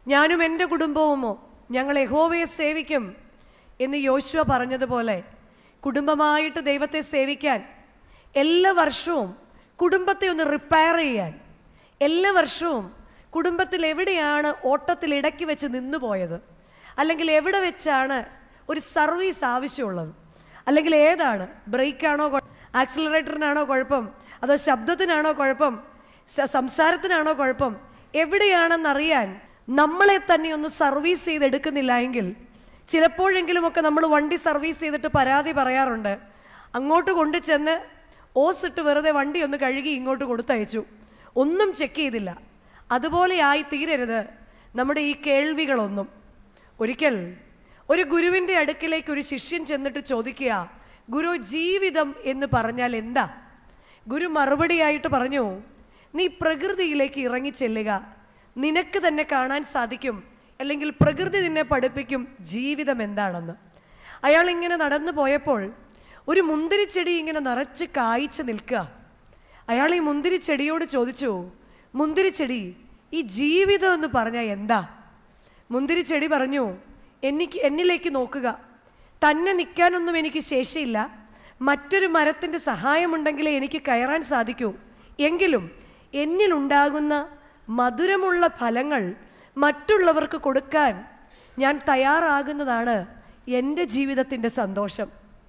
ഞാനും എൻ്റെ കുടുംബവുമോ ഞങ്ങൾ യഹോവയെ സേവിക്കും എന്ന് യോശുവ പറഞ്ഞതുപോലെ കുടുംബമായിട്ട് ദൈവത്തെ സേവിക്കാൻ എല്ലാ വർഷവും കുടുംബത്തെ ഒന്ന് റിപ്പയർ ചെയ്യാൻ എല്ലാ വർഷവും കുടുംബത്തിൽ എവിടെയാണ് ഓട്ടത്തിൽ ഇടയ്ക്ക് വെച്ച് നിന്നുപോയത് അല്ലെങ്കിൽ എവിടെ വെച്ചാണ് ഒരു സർവീസ് ആവശ്യമുള്ളത് അല്ലെങ്കിൽ ഏതാണ് ബ്രേക്കാണോ ആക്സിലറേറ്ററിനാണോ കുഴപ്പം അതോ ശബ്ദത്തിനാണോ കുഴപ്പം സ- സംസാരത്തിനാണോ കുഴപ്പം എവിടെയാണെന്നറിയാൻ നമ്മളെ തന്നെ ഒന്ന് സർവീസ് ചെയ്തെടുക്കുന്നില്ല എങ്കിൽ ചിലപ്പോഴെങ്കിലുമൊക്കെ നമ്മൾ വണ്ടി സർവീസ് ചെയ്തിട്ട് പരാതി പറയാറുണ്ട് അങ്ങോട്ട് കൊണ്ടു ചെന്ന് ഓസിട്ട് വെറുതെ വണ്ടി ഒന്ന് കഴുകി ഇങ്ങോട്ട് കൊടുത്തയച്ചു ഒന്നും ചെക്ക് ചെയ്തില്ല അതുപോലെ ആയി തീരരുത് നമ്മുടെ ഈ കേൾവികളൊന്നും ഒരിക്കൽ ഒരു ഗുരുവിൻ്റെ അടുക്കിലേക്ക് ഒരു ശിഷ്യൻ ചെന്നിട്ട് ചോദിക്കുക ഗുരു ജീവിതം എന്ന് പറഞ്ഞാൽ എന്താ ഗുരു മറുപടിയായിട്ട് പറഞ്ഞു നീ പ്രകൃതിയിലേക്ക് ഇറങ്ങി ചെല്ലുക നിനക്ക് തന്നെ കാണാൻ സാധിക്കും അല്ലെങ്കിൽ പ്രകൃതി നിന്നെ പഠിപ്പിക്കും ജീവിതം എന്താണെന്ന് അയാൾ ഇങ്ങനെ നടന്നു പോയപ്പോൾ ഒരു മുന്തിരിച്ചെടി ഇങ്ങനെ നിറച്ച് കായ്ച്ചു നിൽക്കുക അയാൾ ഈ മുന്തിരിച്ചെടിയോട് ചോദിച്ചു മുന്തിരിച്ചെടി ഈ ജീവിതം എന്ന് പറഞ്ഞാൽ എന്താ മുന്തിരിച്ചെടി പറഞ്ഞു എനിക്ക് എന്നിലേക്ക് നോക്കുക തന്നെ നിൽക്കാനൊന്നും എനിക്ക് ശേഷിയില്ല മറ്റൊരു മരത്തിൻ്റെ സഹായമുണ്ടെങ്കിലേ എനിക്ക് കയറാൻ സാധിക്കൂ എങ്കിലും എന്നിലുണ്ടാകുന്ന മധുരമുള്ള ഫലങ്ങൾ മറ്റുള്ളവർക്ക് കൊടുക്കാൻ ഞാൻ തയ്യാറാകുന്നതാണ് എൻ്റെ ജീവിതത്തിൻ്റെ സന്തോഷം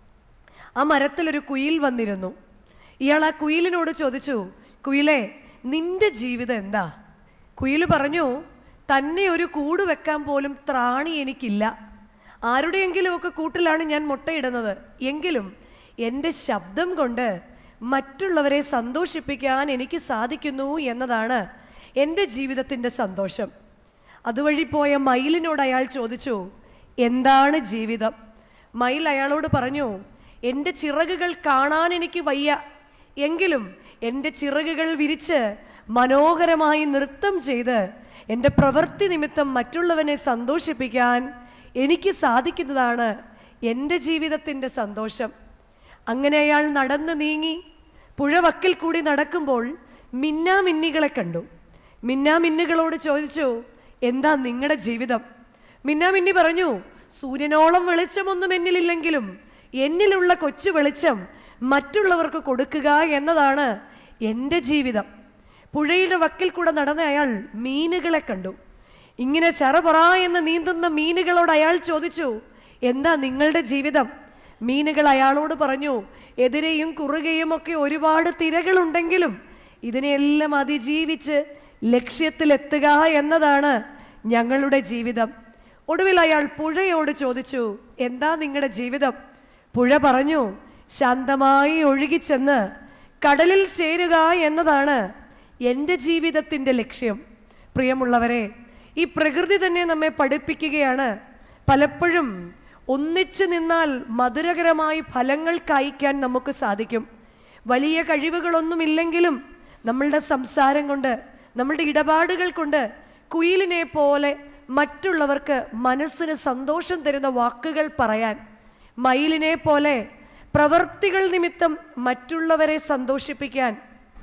ആ മരത്തിലൊരു കുയിൽ വന്നിരുന്നു ഇയാൾ ആ കുയിലിനോട് ചോദിച്ചു കുയിലേ നിന്റെ ജീവിതം എന്താ കുയിൽ പറഞ്ഞു തന്നെ ഒരു കൂട് വെക്കാൻ പോലും ത്രാണി എനിക്കില്ല ആരുടെയെങ്കിലുമൊക്കെ കൂട്ടിലാണ് ഞാൻ മുട്ടയിടുന്നത് എങ്കിലും എൻ്റെ ശബ്ദം കൊണ്ട് മറ്റുള്ളവരെ സന്തോഷിപ്പിക്കാൻ എനിക്ക് സാധിക്കുന്നു എന്നതാണ് എൻ്റെ ജീവിതത്തിൻ്റെ സന്തോഷം അതുവഴി പോയ മയിലിനോട് അയാൾ ചോദിച്ചു എന്താണ് ജീവിതം മയിൽ അയാളോട് പറഞ്ഞു എൻ്റെ ചിറകുകൾ കാണാൻ എനിക്ക് വയ്യ എങ്കിലും എൻ്റെ ചിറകുകൾ വിരിച്ച് മനോഹരമായി നൃത്തം ചെയ്ത് എൻ്റെ പ്രവൃത്തി നിമിത്തം മറ്റുള്ളവനെ സന്തോഷിപ്പിക്കാൻ എനിക്ക് സാധിക്കുന്നതാണ് എൻ്റെ ജീവിതത്തിൻ്റെ സന്തോഷം അങ്ങനെ അയാൾ നടന്ന് നീങ്ങി പുഴവക്കിൽ കൂടി നടക്കുമ്പോൾ മിന്നാമിന്നികളെ കണ്ടു മിന്നാമിന്നുകളോട് ചോദിച്ചു എന്താ നിങ്ങളുടെ ജീവിതം മിന്നാമിന്നി പറഞ്ഞു സൂര്യനോളം വെളിച്ചമൊന്നും എന്നിലില്ലെങ്കിലും എന്നിലുള്ള കൊച്ചു വെളിച്ചം മറ്റുള്ളവർക്ക് കൊടുക്കുക എന്നതാണ് എൻ്റെ ജീവിതം പുഴയുടെ വക്കിൽ കൂടെ നടന്ന അയാൾ മീനുകളെ കണ്ടു ഇങ്ങനെ ചറപറ എന്ന് നീന്തുന്ന മീനുകളോട് അയാൾ ചോദിച്ചു എന്താ നിങ്ങളുടെ ജീവിതം മീനുകൾ അയാളോട് പറഞ്ഞു എതിരെയും കുറുകയും ഒക്കെ ഒരുപാട് തിരകളുണ്ടെങ്കിലും ഇതിനെയെല്ലാം അതിജീവിച്ച് ലക്ഷ്യത്തിലെത്തുക എന്നതാണ് ഞങ്ങളുടെ ജീവിതം ഒടുവിൽ അയാൾ പുഴയോട് ചോദിച്ചു എന്താ നിങ്ങളുടെ ജീവിതം പുഴ പറഞ്ഞു ശാന്തമായി ഒഴുകിച്ചെന്ന് കടലിൽ ചേരുക എന്നതാണ് എൻ്റെ ജീവിതത്തിൻ്റെ ലക്ഷ്യം പ്രിയമുള്ളവരെ ഈ പ്രകൃതി തന്നെ നമ്മെ പഠിപ്പിക്കുകയാണ് പലപ്പോഴും ഒന്നിച്ചു നിന്നാൽ മധുരകരമായി ഫലങ്ങൾ കായ്ക്കാൻ നമുക്ക് സാധിക്കും വലിയ കഴിവുകളൊന്നുമില്ലെങ്കിലും നമ്മളുടെ സംസാരം കൊണ്ട് നമ്മളുടെ ഇടപാടുകൾ കൊണ്ട് കുയിലിനെ പോലെ മറ്റുള്ളവർക്ക് മനസ്സിന് സന്തോഷം തരുന്ന വാക്കുകൾ പറയാൻ മയിലിനെ പോലെ പ്രവർത്തികൾ നിമിത്തം മറ്റുള്ളവരെ സന്തോഷിപ്പിക്കാൻ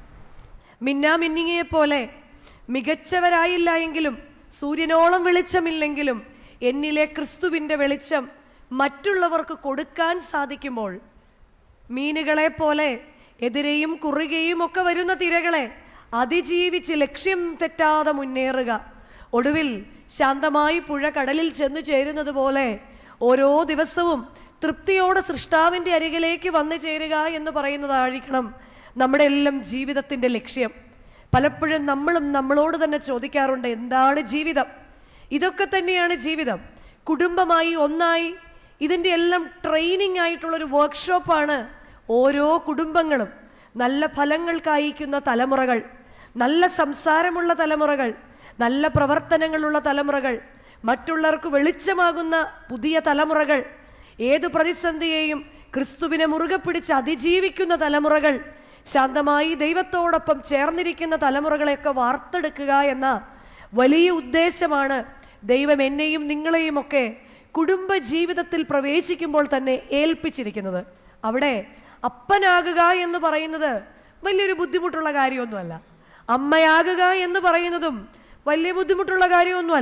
മിന്നാമിന്നിങ്ങയെ പോലെ മികച്ചവരായില്ല എങ്കിലും സൂര്യനോളം വെളിച്ചമില്ലെങ്കിലും എന്നിലെ ക്രിസ്തുവിൻ്റെ വെളിച്ചം മറ്റുള്ളവർക്ക് കൊടുക്കാൻ സാധിക്കുമ്പോൾ മീനുകളെ പോലെ എതിരെയും കുറുകയും ഒക്കെ വരുന്ന തിരകളെ അതിജീവിച്ച് ലക്ഷ്യം തെറ്റാതെ മുന്നേറുക ഒടുവിൽ ശാന്തമായി പുഴ കടലിൽ ചെന്നു ചേരുന്നത് പോലെ ഓരോ ദിവസവും തൃപ്തിയോടെ സൃഷ്ടാവിൻ്റെ അരികിലേക്ക് വന്നു ചേരുക എന്ന് പറയുന്നതായിരിക്കണം നമ്മുടെ എല്ലാം ജീവിതത്തിൻ്റെ ലക്ഷ്യം പലപ്പോഴും നമ്മളും നമ്മളോട് തന്നെ ചോദിക്കാറുണ്ട് എന്താണ് ജീവിതം ഇതൊക്കെ തന്നെയാണ് ജീവിതം കുടുംബമായി ഒന്നായി ഇതിൻ്റെ എല്ലാം ട്രെയിനിങ് ആയിട്ടുള്ളൊരു വർക്ക്ഷോപ്പാണ് ഓരോ കുടുംബങ്ങളും നല്ല ഫലങ്ങൾ കായ്ക്കുന്ന തലമുറകൾ നല്ല സംസാരമുള്ള തലമുറകൾ നല്ല പ്രവർത്തനങ്ങളുള്ള തലമുറകൾ മറ്റുള്ളവർക്ക് വെളിച്ചമാകുന്ന പുതിയ തലമുറകൾ ഏത് പ്രതിസന്ധിയെയും ക്രിസ്തുവിനെ മുറുകെ പിടിച്ച് അതിജീവിക്കുന്ന തലമുറകൾ ശാന്തമായി ദൈവത്തോടൊപ്പം ചേർന്നിരിക്കുന്ന തലമുറകളെയൊക്കെ വാർത്തെടുക്കുക എന്ന വലിയ ഉദ്ദേശമാണ് ദൈവം എന്നെയും നിങ്ങളെയും ഒക്കെ കുടുംബ ജീവിതത്തിൽ പ്രവേശിക്കുമ്പോൾ തന്നെ ഏൽപ്പിച്ചിരിക്കുന്നത് അവിടെ അപ്പനാകുക എന്ന് പറയുന്നത് വലിയൊരു ബുദ്ധിമുട്ടുള്ള കാര്യമൊന്നുമല്ല അമ്മയാകുക എന്ന് പറയുന്നതും വലിയ ബുദ്ധിമുട്ടുള്ള കാര്യമൊന്നുമല്ല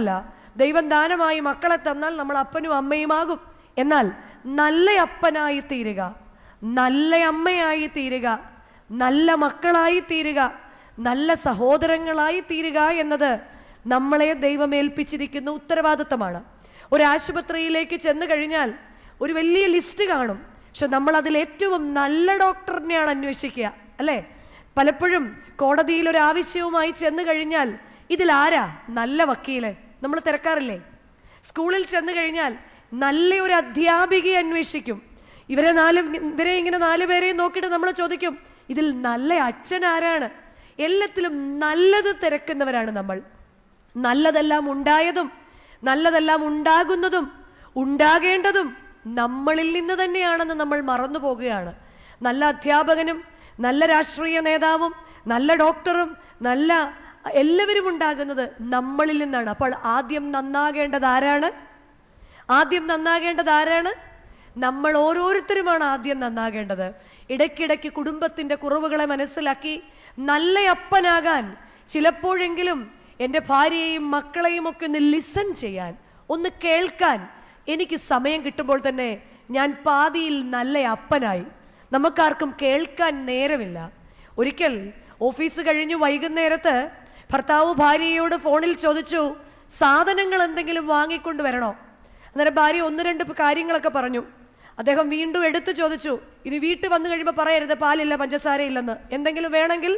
ദൈവം ദാനമായി മക്കളെ തന്നാൽ നമ്മൾ അപ്പനും അമ്മയുമാകും എന്നാൽ നല്ല അപ്പനായി തീരുക നല്ല അമ്മയായി തീരുക നല്ല മക്കളായി തീരുക നല്ല സഹോദരങ്ങളായി തീരുക എന്നത് നമ്മളെ ദൈവം ഏൽപ്പിച്ചിരിക്കുന്ന ഉത്തരവാദിത്തമാണ് ഒരു ആശുപത്രിയിലേക്ക് ചെന്ന് കഴിഞ്ഞാൽ ഒരു വലിയ ലിസ്റ്റ് കാണും പക്ഷെ നമ്മൾ അതിൽ ഏറ്റവും നല്ല ഡോക്ടറിനെയാണ് അന്വേഷിക്കുക അല്ലേ പലപ്പോഴും കോടതിയിൽ ഒരു ആവശ്യവുമായി ചെന്ന് കഴിഞ്ഞാൽ ഇതിൽ ആരാ നല്ല വക്കീല് നമ്മൾ തിരക്കാറില്ലേ സ്കൂളിൽ ചെന്ന് കഴിഞ്ഞാൽ നല്ല ഒരു അധ്യാപികയെ അന്വേഷിക്കും ഇവരെ നാല് ഇവരെ ഇങ്ങനെ നാല് പേരെയും നോക്കിയിട്ട് നമ്മൾ ചോദിക്കും ഇതിൽ നല്ല അച്ഛൻ ആരാണ് എല്ലാത്തിലും നല്ലത് തിരക്കുന്നവരാണ് നമ്മൾ നല്ലതെല്ലാം ഉണ്ടായതും നല്ലതെല്ലാം ഉണ്ടാകുന്നതും ഉണ്ടാകേണ്ടതും നമ്മളിൽ നിന്ന് തന്നെയാണെന്ന് നമ്മൾ മറന്നു പോകുകയാണ് നല്ല അധ്യാപകനും നല്ല രാഷ്ട്രീയ നേതാവും നല്ല ഡോക്ടറും നല്ല എല്ലാവരും ഉണ്ടാകുന്നത് നമ്മളിൽ നിന്നാണ് അപ്പോൾ ആദ്യം നന്നാകേണ്ടത് ആരാണ് ആദ്യം നന്നാകേണ്ടത് ആരാണ് നമ്മൾ ഓരോരുത്തരുമാണ് ആദ്യം നന്നാകേണ്ടത് ഇടയ്ക്കിടയ്ക്ക് കുടുംബത്തിന്റെ കുറവുകളെ മനസ്സിലാക്കി നല്ല അപ്പനാകാൻ ചിലപ്പോഴെങ്കിലും എൻ്റെ ഭാര്യയെയും മക്കളെയും ഒക്കെ ഒന്ന് ലിസൺ ചെയ്യാൻ ഒന്ന് കേൾക്കാൻ എനിക്ക് സമയം കിട്ടുമ്പോൾ തന്നെ ഞാൻ പാതിയിൽ നല്ല അപ്പനായി നമുക്കാർക്കും കേൾക്കാൻ നേരമില്ല ഒരിക്കൽ ഓഫീസ് കഴിഞ്ഞു വൈകുന്നേരത്ത് ഭർത്താവ് ഭാര്യയോട് ഫോണിൽ ചോദിച്ചു സാധനങ്ങൾ എന്തെങ്കിലും വാങ്ങിക്കൊണ്ട് വരണോ അന്നേരം ഭാര്യ ഒന്ന് രണ്ട് കാര്യങ്ങളൊക്കെ പറഞ്ഞു അദ്ദേഹം വീണ്ടും എടുത്തു ചോദിച്ചു ഇനി വീട്ടിൽ വന്നു കഴിയുമ്പോൾ പറയരുത് പാലില്ല പഞ്ചസാര ഇല്ലെന്ന് എന്തെങ്കിലും വേണമെങ്കിൽ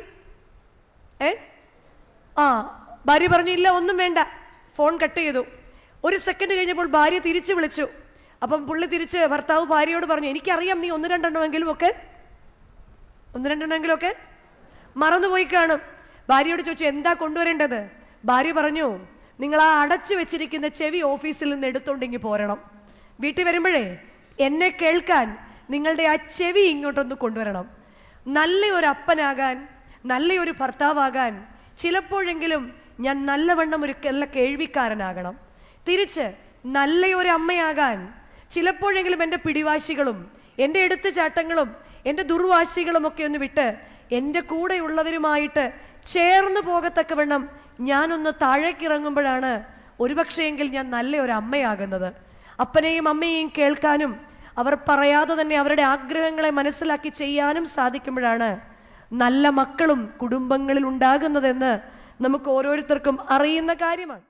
ഏ ആ ഭാര്യ പറഞ്ഞു ഇല്ല ഒന്നും വേണ്ട ഫോൺ കട്ട് ചെയ്തു ഒരു സെക്കൻഡ് കഴിഞ്ഞപ്പോൾ ഭാര്യ തിരിച്ചു വിളിച്ചു അപ്പം പുള്ളി തിരിച്ച് ഭർത്താവ് ഭാര്യയോട് പറഞ്ഞു എനിക്കറിയാം നീ ഒന്ന് രണ്ടെണ്ണമെങ്കിലും ഒക്കെ ഒന്ന് രണ്ടെണ്ണമെങ്കിലും ഒക്കെ മറന്നുപോയി കാണും ഭാര്യയോട് ചോദിച്ചു എന്താ കൊണ്ടുവരേണ്ടത് ഭാര്യ പറഞ്ഞു നിങ്ങൾ ആ അടച്ചു വെച്ചിരിക്കുന്ന ചെവി ഓഫീസിൽ നിന്ന് എടുത്തോണ്ടെങ്കിൽ പോരണം വീട്ടിൽ വരുമ്പോഴേ എന്നെ കേൾക്കാൻ നിങ്ങളുടെ ആ ചെവി ഇങ്ങോട്ടൊന്ന് കൊണ്ടുവരണം നല്ല ഒരു അപ്പനാകാൻ നല്ല ഒരു ഭർത്താവാകാൻ ചിലപ്പോഴെങ്കിലും ഞാൻ നല്ലവണ്ണം ഒരു നല്ല കേൾവിക്കാരനാകണം തിരിച്ച് നല്ല ഒരു അമ്മയാകാൻ ചിലപ്പോഴെങ്കിലും എൻ്റെ പിടിവാശികളും എൻ്റെ എടുത്തുചാട്ടങ്ങളും എൻ്റെ ദുർവാശികളും ഒക്കെ ഒന്ന് വിട്ട് എൻ്റെ കൂടെയുള്ളവരുമായിട്ട് ചേർന്ന് പോകത്തക്കവണ്ണം ഞാനൊന്ന് താഴേക്കിറങ്ങുമ്പോഴാണ് ഒരുപക്ഷെയെങ്കിൽ ഞാൻ നല്ല ഒരു അമ്മയാകുന്നത് അപ്പനെയും അമ്മയെയും കേൾക്കാനും അവർ പറയാതെ തന്നെ അവരുടെ ആഗ്രഹങ്ങളെ മനസ്സിലാക്കി ചെയ്യാനും സാധിക്കുമ്പോഴാണ് നല്ല മക്കളും കുടുംബങ്ങളിൽ ഉണ്ടാകുന്നതെന്ന് നമുക്ക് ഓരോരുത്തർക്കും അറിയുന്ന കാര്യമാണ്